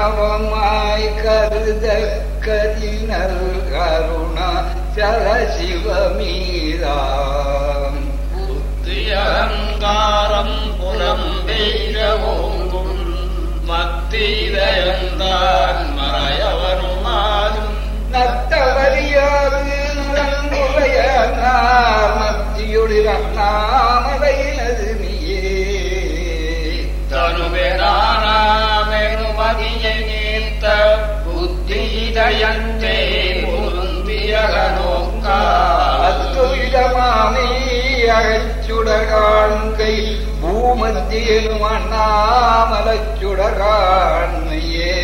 நவமாய் கருத கதினல் கருணா சல சிவமீதாம் புத்தியகங்காரம் புறம் பெய்த ஓங்கும் மத்திதயந்தான் மறையவருமாறும் நத்தவரியாது நலங்குறைய மத்தியொளி ரத்னாமலையினது நீயே தனுவெனாமெனுமதியை நீர்த்த புத்திதயந்தே பொருந்தியக நோக்கா அத்துவிதமாமே அகச்சுடகாண்கை பூமத்தியிலும் அண்ணாமலச்சுடகாண்மையே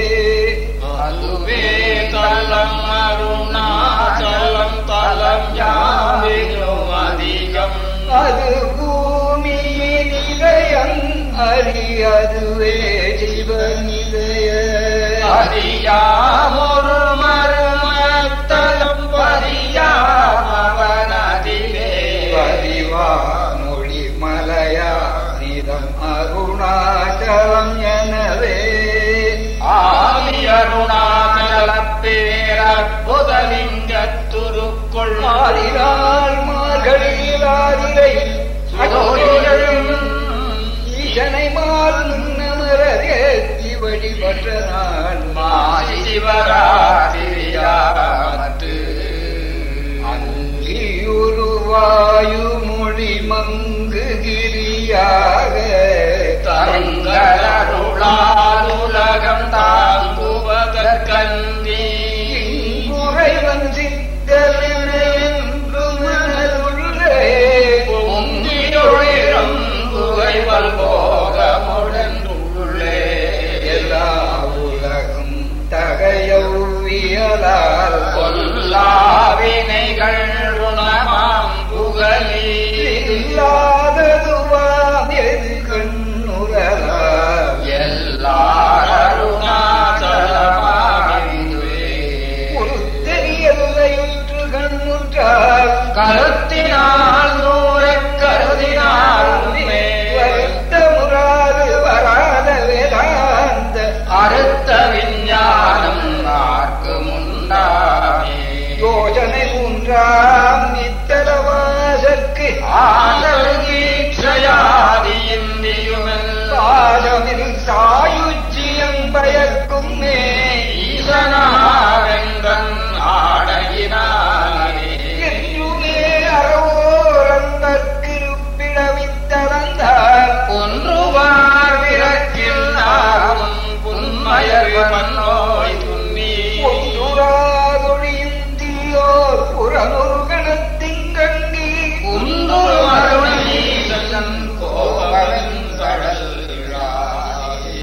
அதுவே தலம் அருணாச்சலம் தலம் யாவிலும் அதிகம் அது பூமி நிலையம் அறி அதுவே சிவநிலைய அறியாமொரு மருமத்தலம் பறியாமவனதிலே பதிவானொளி மலையா நிதம் அருணாச்சலம் எனவே ஆதி அருணாச்சலப் பேரற்புதலிங்கத் துருக்குள் ஆதினால் மார்கழியில் ஆதிரை சுடோடிகளும் ஈசனை மால் நமரேத்தி வழிபட்ட நான் மாசி சிவராத்திரியாமத்து அங்கியுருவாயு மொழி மங்குகிரியாக தருங்கருளாலுலகம் தாங்குவதற்கந்தி முறைவன் சித்தமென்று மனதுள்ளே பொங்கியொழிலும் புகைவல் போகமுடன்றுள்ளே எல்லா உலகம் தகையவியலால் கொல்லாவினைகள் ருணமாம் புகழி இல்லாததுவாம் எது கண்ணுறலால் எல்லாருணாச்சலமாவிதுவே தெரியல்லையுற்று கண்முற்றால் கருத்தினால் நூறக் கருதினால் உண்மை வருத்த முறாது வராத வேதாந்த அறுத்த விஞ்ஞானம் நாற்கு முன்னாமே யோஜனை மூன்றாம் நித்தரவாசற்கு ஆதல்கீட்சையாதியிந்தியுமெல் பாதமில் சாயுச்சியம் பயக்கும் மே ஈசனாவெங்கன் ஆடையினானே என்றுமே அறவோரந்தற்கிருப்பிடவித்தளந்தார் ஒன்றுவார் விரக்கில் நாகும் புன்மயர் பன்னோய் துன்னி ஒன்றுராதொழியும் தீயோர் புறமுருகணத்தின் கண்ணி குன்றுரு அருணீசன் கோவலன் கடல் விழாயே.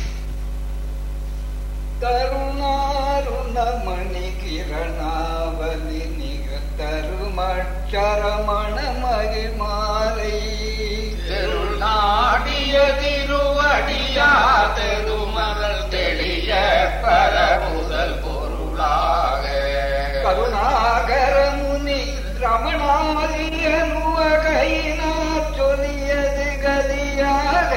தருணாருணமணி கிரணாவலி நிக தருமண மகிமாலை தெருள் நாடிய திருவடியா தெருமகள் தெளிய பரமுதல் பொருளாக கருணாகர முனி ரமணாதியனுவகையினா சொல்லியது கதியாக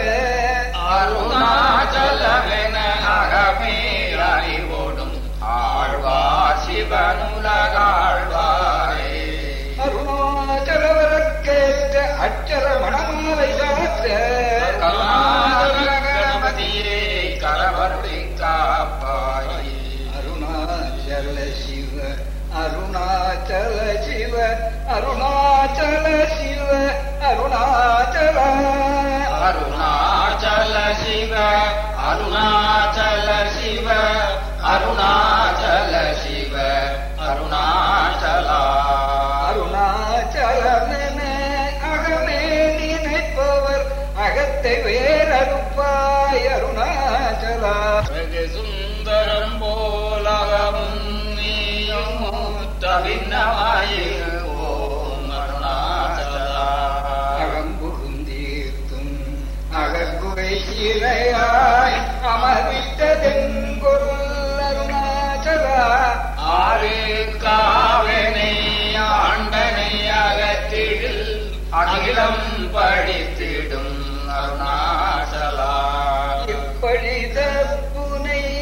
அருணாச்சலமென அகமே அறிவோடும் ஆழ்வார் சிவனுலகாழ்வாரே அருணாச்சலவரக்கேற்ற அச்சர மணமாலை சாற்ற கருணாச்சல கணபதியே கரவருளை காப்பாயே அருணாச்சல சிவ அருணாச்சல சிவ அருணாச்சல சிவ அருணாச்சல அருணாச்சல சிவ அருணாச்சல சிவ அருணாச்சல சிவ அருணாச்சலா அருணாச்சலமென அகமே நினைப்பவர் அகத்தை வேறறுப்பாய் அருணாச்சலா வெகு சுந்தரம் போலகமும் நீயும் தவின்னமாயில் ஓம் அருணாச்சலா அகம்புகுந்தீர்த்தும் அகக்குறை சிலையாய் அமர்வித்ததெங்கொருள் அருணாச்சலா ஆறு காவனை ஆண்டனை அகத்திடில் அகிலம் படித்திடும் அருணாச்சலா இப்படித புனை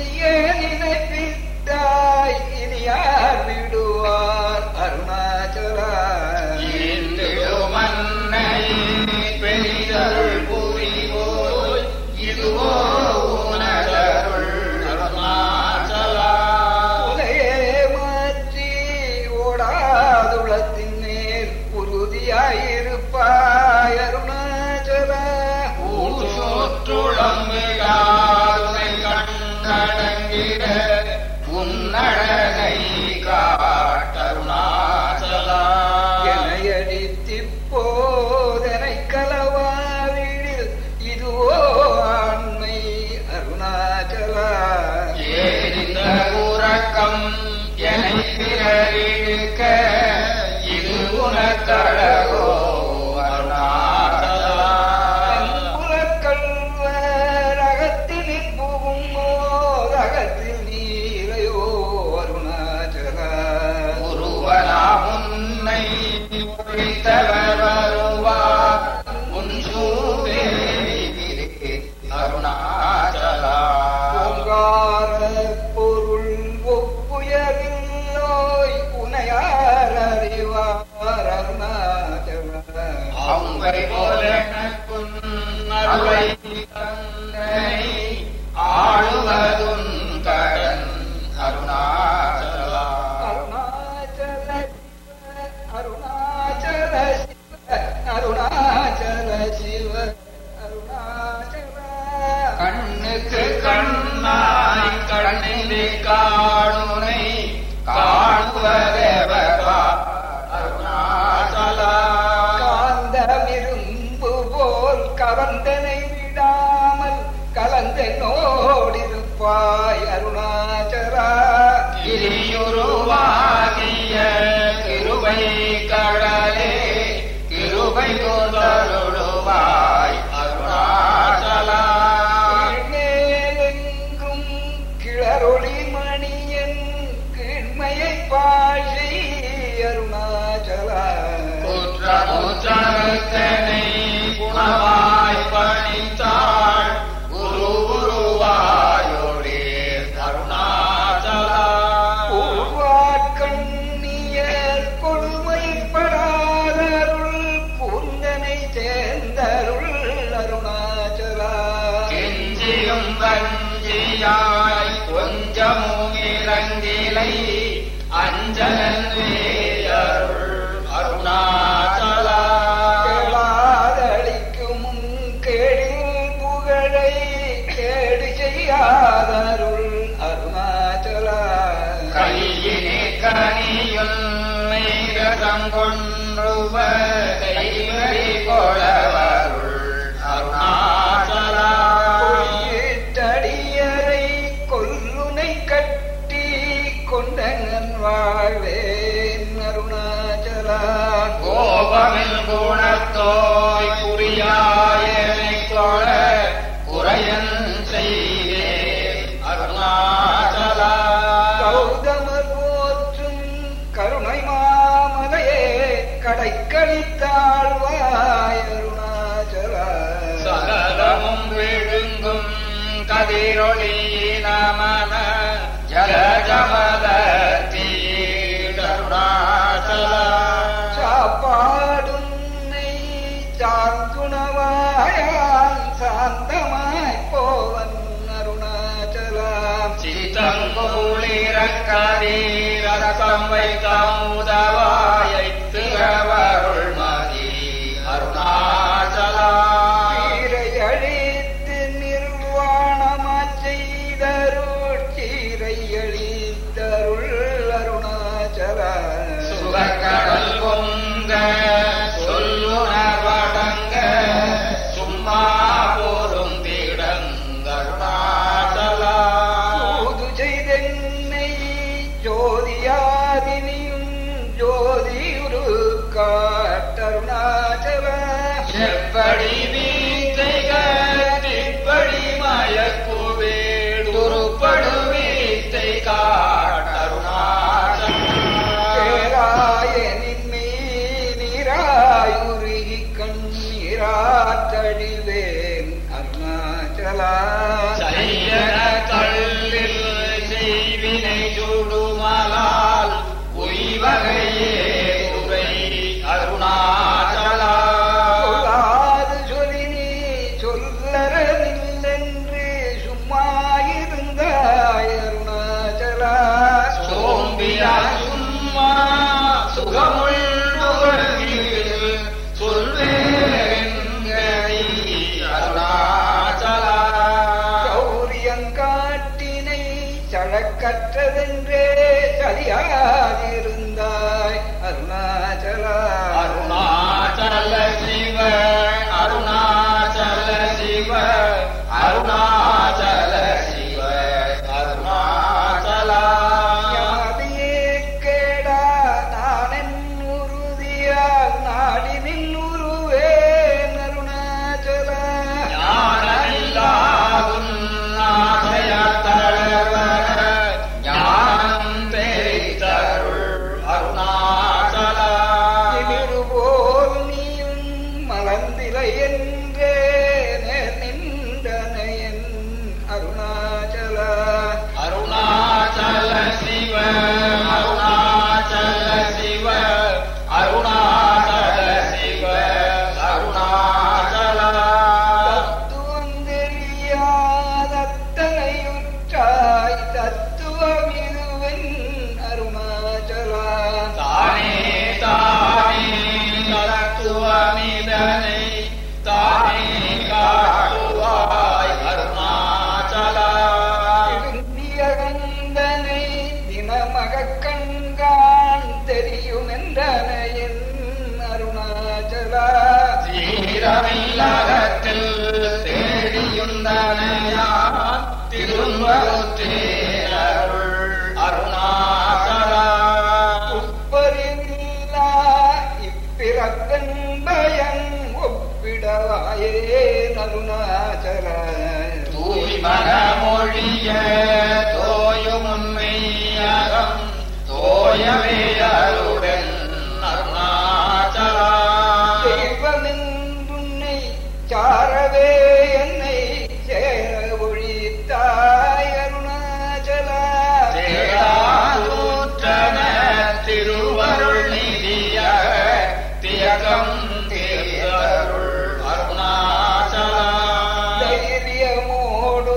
என்னை ஆளுவதும் கடன் அருணாச்சலா அருணாச்சல அருணாச்சல சிவ அருணாச்சல சிவ அருணாச்சல கண்ணுக்கு கண்ணாய் கண்ணிலே காணுனை காணுவதேவா அருணாச்சலா காந்தமிரும்பு போல் கவர்ந்தனை விடாமல் கலந்தனோடிருப்பாய் அருணாச்சலா கிரியுருவாகிய கிருபை கடலே கிருபை கொண்டருளுவாய் அருணாச்சலா மேலெங்கும் கிளரொளி மணியன் கீழ்மையை பாழி அருணாச்சலா குற்றமுற்றனை குணவாய் பணித்தாள் குரு குருவாயோடே அருணாச்சலா பூர்வாட்கண்ணியர் கொடுமைப்படாதருள் கூந்தனை சேர்ந்தருள் அருணாச்சலா கெஞ்சியும் வஞ்சியாய் கொஞ்சமும் இறங்கிலை அஞ்சனே அருள் அருணாச்சலா கேளாதளிக்கும் கேடில் புகழை கேடு செய்யாதருள் அருணாச்சலா கையினே கனியுள் மேகம் கொன்றுவ கைவரி கொளவருள் அருணாச்சலா பொய்யிட்டடியரை கொல்லுனை கட்டி கொண்டங்கன் வாழ்வேன் அருணாச்சலா கோபமில் குணத்தோய் குறியாயனை கொள குறையன் செய்தேன் அருணாச்சலா கௌதமர் போற்றும் கருணை மாமலையே கடைக்கழித்தாழ்வாய் அருணாச்சலா சகலமும் விழுங்கும் கதிரொளி நமன ஜலஜமத தீருணாச்சலா சாப்பாடுன்னை சார்ந்துணவாயான் சாந்தமாய் போவன் அருணாச்சலா சித்தங்கூளிரக்கதீரசம் வைத்தமுதவாயை திறவருள் மதி அருணாச்சலா சீரையழித்து நிர்வாணமாச் செய்தருள் சீரையழித்தருள் அருணாச்சலா சுகக்கடல் பொங்க சொல்லுணர்வடங்க சும்மா போரும் திடங்கருணாச்சலா சூது செய்தென்னை ஜோதியாதினியும் ஜோதியுரு காட்டருணாச்சலா செப்படி வீத்தைக திப்படி மயக்குவேடு துருப்படு வீத்தை காட்டருணாச்சலா பேராயனின் நீராயுருகி கண்ணீராற்றடிவேன் அருணாச்சலா சையன கல்லில் செய்வினை சுடுமலால் உய்வகையே உரை அருணாச்சலா சொல்லாது சொல்லி நீ சொல்லறதில்லென்று சும்மா இருந்தாய் அருணாச்சலா சோம்பியா சும்மா சுகமுள்ளுவதில் சொல்வேங்கை அருணாச்சலா கௌரியங்காட்டினை சழக்கற்றதென்றே சரியாதிருந்தாய் அருணாச்சலா அருணாச்சல சிவ அருணாச்சல சிவ அருணாச்சல சிவ அருணாச்சலா யாதியே கேடா நானென் உறுதியால் நாடி நின்னுருவேன் அருணாச்சலா ஞானமில்லாகும் ஆசையத்தளவர ஞானம் தெரித்தருள் தத்துவமிதுவென் அருணாச்சலா தானே தானே தத்துவமிதனை தானே காட்டுவாய் அருணாச்சலா திருந்திய கந்தனை தினமகக் கண்கான் தெரியும் என்றனையின் அருணாச்சலா தீரமில்லகத்தில் தேடியுந்தனையான் திரும்புற்றே அருள் அருணாச்சலா உப்பறிவில்லா இப்பிறப்பென்பயன் ஒப்பிடவாயே அருணாச்சலா தூய்மனமொழிய தோயுமுன்மையகம் தோயவே அருடன் அருணாச்சலா தெய்வமென்றுன்னை சாரவே என்னை சேர ஒழித்தாய் அருணாச்சலா தேடாதூற்றன திருவருள் நிதிய தியகம் தேர்தருள் அருணாச்சலா தைரியமோடு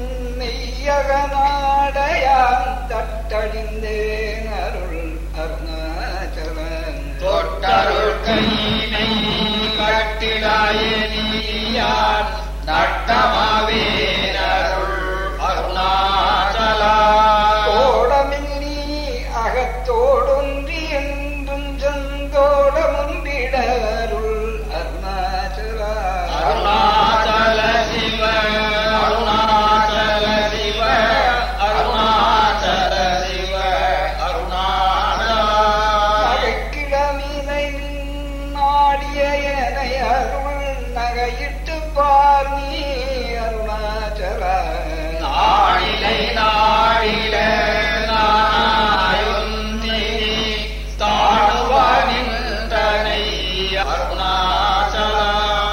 முன்னையகநாடையான் தட்டழிந்தேன் அருள் அருணாச்சலன் தொட்டருள் கையினை கட்டிடாயே நீயான் நட்டமாவேன் அருள் அருணாச்சலா தோடமில் நீ அகத்தோடொன்றி என்றும் செந்தோடமுன்றிட அருள் அருணாச்சலா அருணாச்சல சிவ அருணாச்சல சிவ அருணாச்சல சிவ அருணாச்சலா நகைக்கிழமினை நாடிய எனை அருள் நகையிட்டு பார் நீ அருணாச்சலா நாளிலை நாளில நாயுந்தி தாழ்வானின்றனை அருணாச்சலா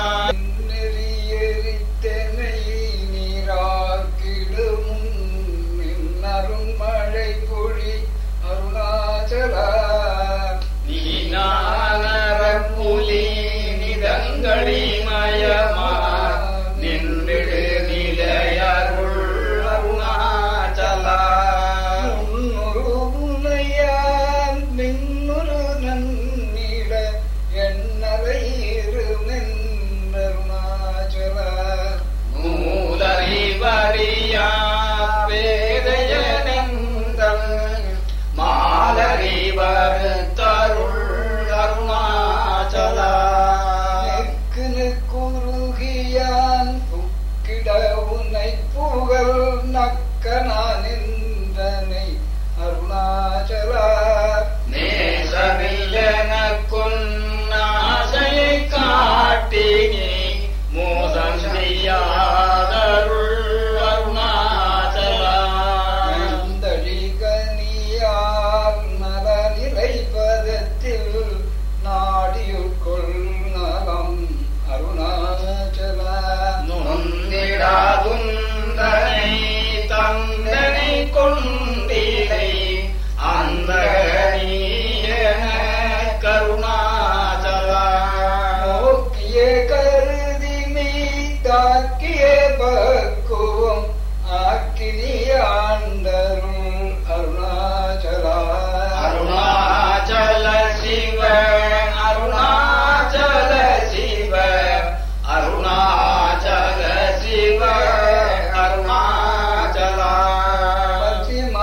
நெறியெறித்தனை நீராக்கிடும் மின்னரும் மழை பொழி அருணாச்சலா நீனானர புலி நிதங்களி மயமா நின்றிடு நிலையருள் அருணாச்சலா முன்னொரு முனையான் மின்னொரு நன்னிட எண்ணலை இருமென்னருணாச்சலா மூலறிவறியா வேதையனெங்கள் மாலறிவர் தருள் அருணாச்சலா நெக்கு குறுகியான் புக்கிட உன்னை புகழ் நக்கனான் நின்றனை அருணாச்சலா நேசமில்லனக்குன் ஆசையை காட்டி நீ மோசம் செய்யாதருள் அருணாச்சலா நந்தழி கனியார் நலநிலை பதத்தில் நாடியுட்கொள் நலம் அருணாச்சலா நொந்திடாதுந்தனை தந்தனை கொண்டிலை அந்த கருணாச்சலா நோக்கிய கருதி நீ தாக்கிய பக்குவம் ஆக்கினி ஆண்டருள் அருணாச்சலா அருணாச்சல சிவ அருணாச்சல சிவ அருணாச்சல சிவ அருணாச்சலா பச்சிம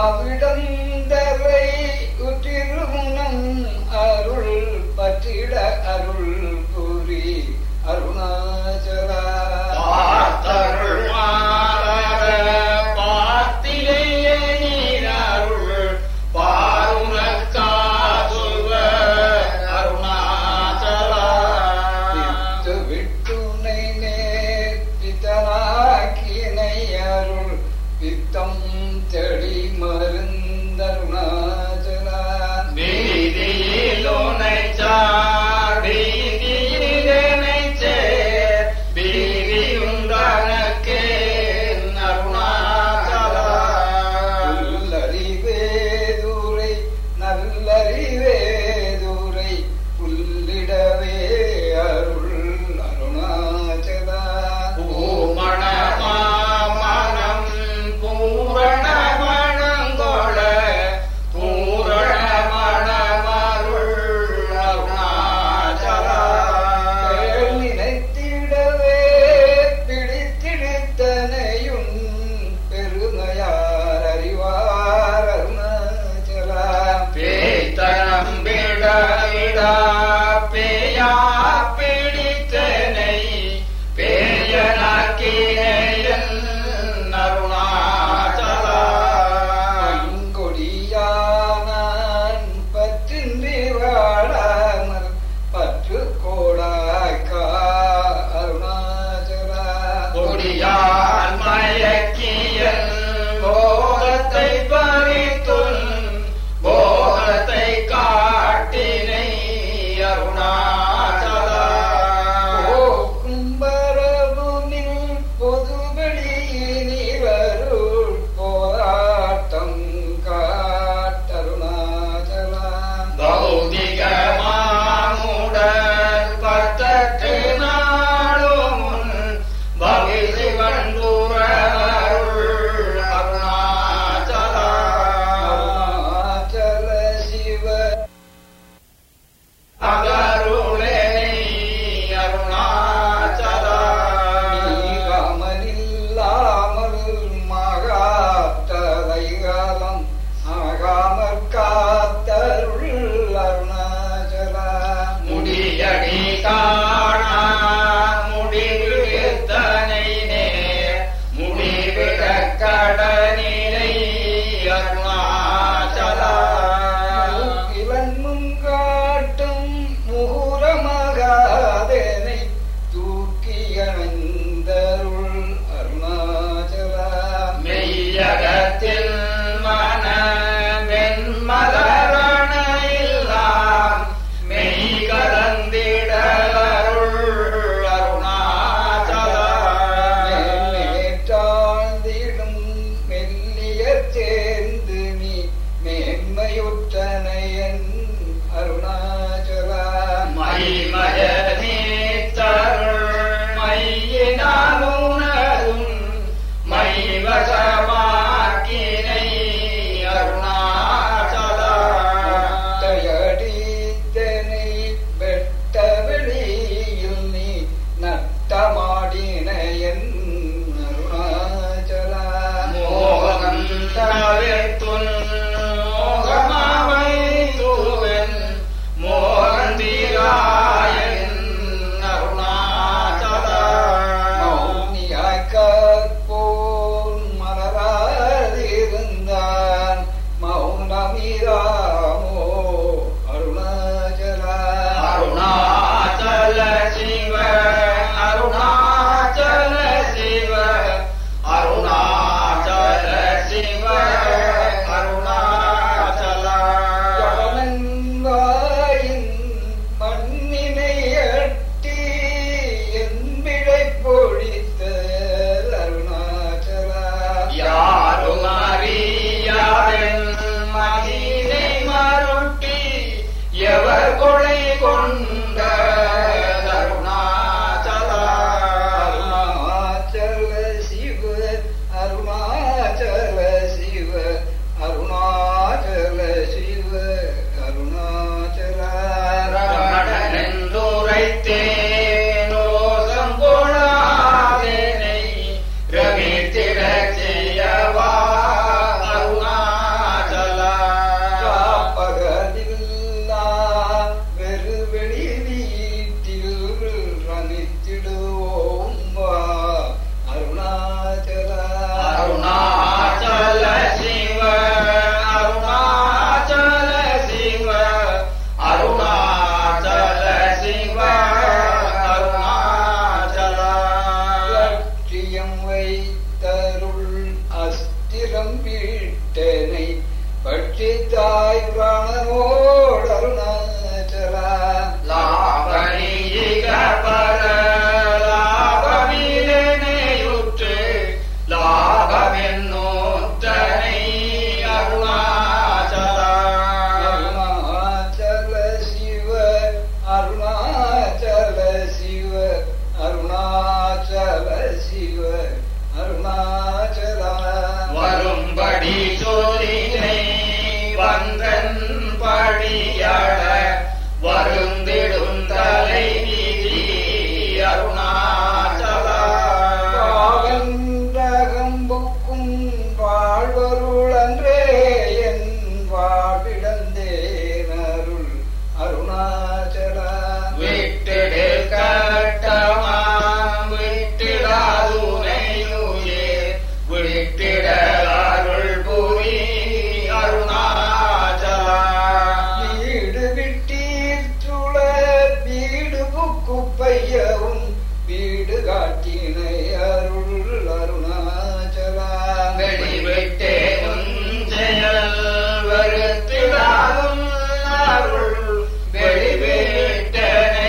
வீட்டிட அருள் புரி அருணாச்சலா வீடு விட்டீர் சுழ வீடு புக்குப்பையவும் வீடு காட்டினை அருள் அருணாச்சலா வெளிவிட்டே உஞ்செயல் வருத்திடாகும் அருள் வெளிவிட்டனை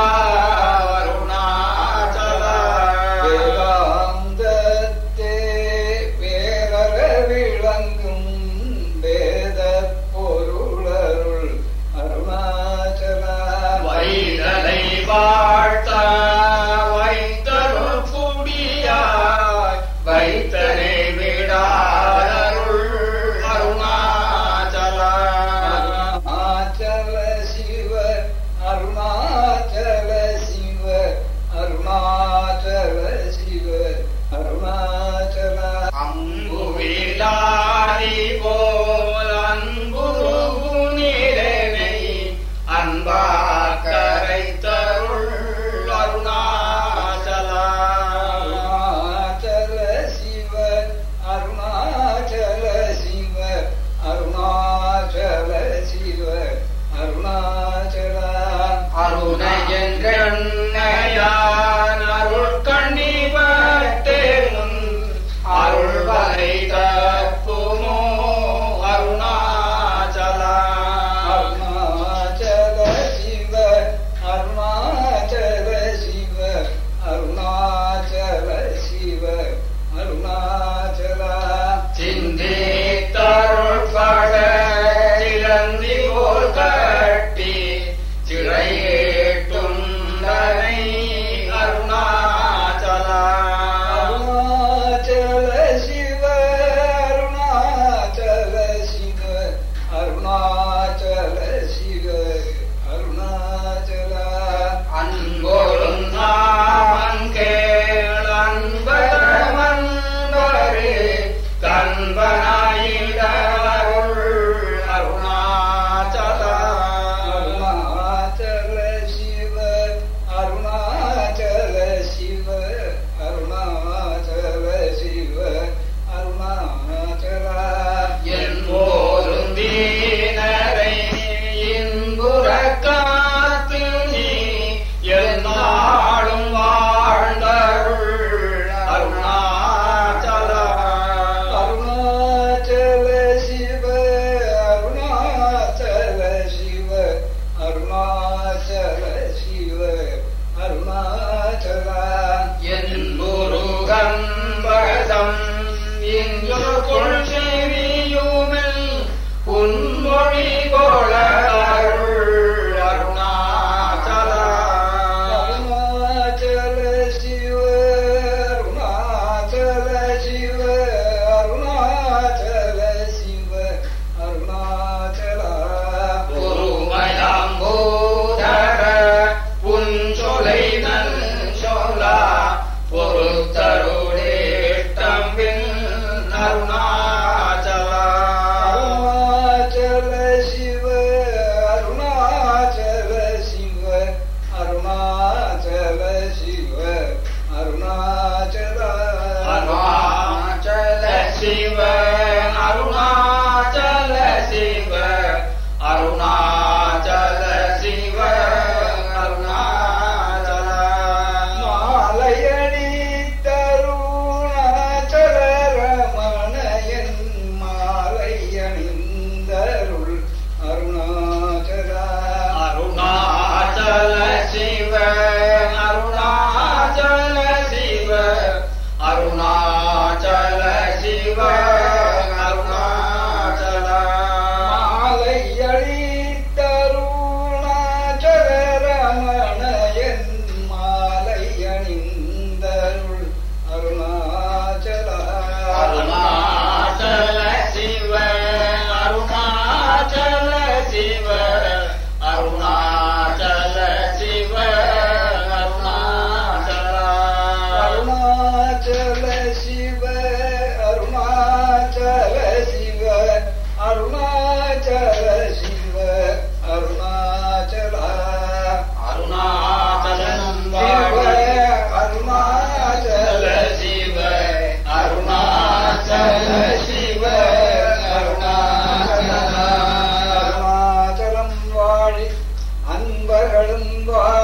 காருணாச்சலா வேதாந்தத்தே வேறற விளங்கும் வேத பொருளருள் அருணாச்சலா வைதலை வாழ்த்த வைத்தருள் குடியாய் வைத்தனை விடாருள் அருணாச்சலா அருணாச்சல சிவ அருணாச்சல சிவ அருணாச்சல சிவ அருணாச்சல அம்புவிலாரி போல் அன்புருகு நிறனை அன்பாக்கரை தருள் அருணாச்சலா அருணாச்சல சிவ அருணாச்சல சிவ அருணாச்சல சிவ அருணாச்சல அருணையன் அருள் கண்ணிவட்டே முன் அருள் வரை தப்புமோ அருணாச்சலா அருணாச்சல சிவ அருணாச்சல சிவ அருணாச்சல சிவ அருணாச்சல சிந்தித்தருள் பட சிலந்தி போல் கட்டி சிறையேட்டும் தனை அருணாச்சலா அருணாச்சல சிவ அருணாச்சல சிவ அருணாச்சல சிவ அருணாச்சல அன்பொரும் நாமன் கேள் அன்பரமன் வரு கண்பனாயிடருள் அருணாச்சலா அருணாச்சல சிவ அருணாச்சல சிவ அருணாச்சல சிவ அருணாச்சல என்போரும் தீனரை இன்புற காத்து நீ எந்நாளும் வாழ்ந்தருள் அருணாச்சலா அருணாச்சல சிவ அருணாச்சல சிவ அருணாச்சல சிவ அருணாச்சல என்புருகம்பதம் இன்று கொள் செவியுமில் உன்மொழி கொள அருள் அருணாச்சலா அருணாச்சல சிவ அருணாச்சல சிவ அருணாச்சல சிவ அருணாச்சல பொறுமையாம்போதர உன் சொலை நல் சொல்லா பொறுத்தருளேட்டம் அருணாச்சலா அருணாச்சல சிவ அருணாச்சல சிவ அருணாச்சல சிவ அருணாச்சல அருணாச்சல சிவ அருணாச்சல சிவ அருணாச்சல சிவ அருணாச்சல மாலையடி தருணாச்சல ரமணயன் மாலையணிந்தருள் அருணாச்சல அருணாச்சல சிவ அருணாச்சல சிவ அருணாச்சல சிவ சிவா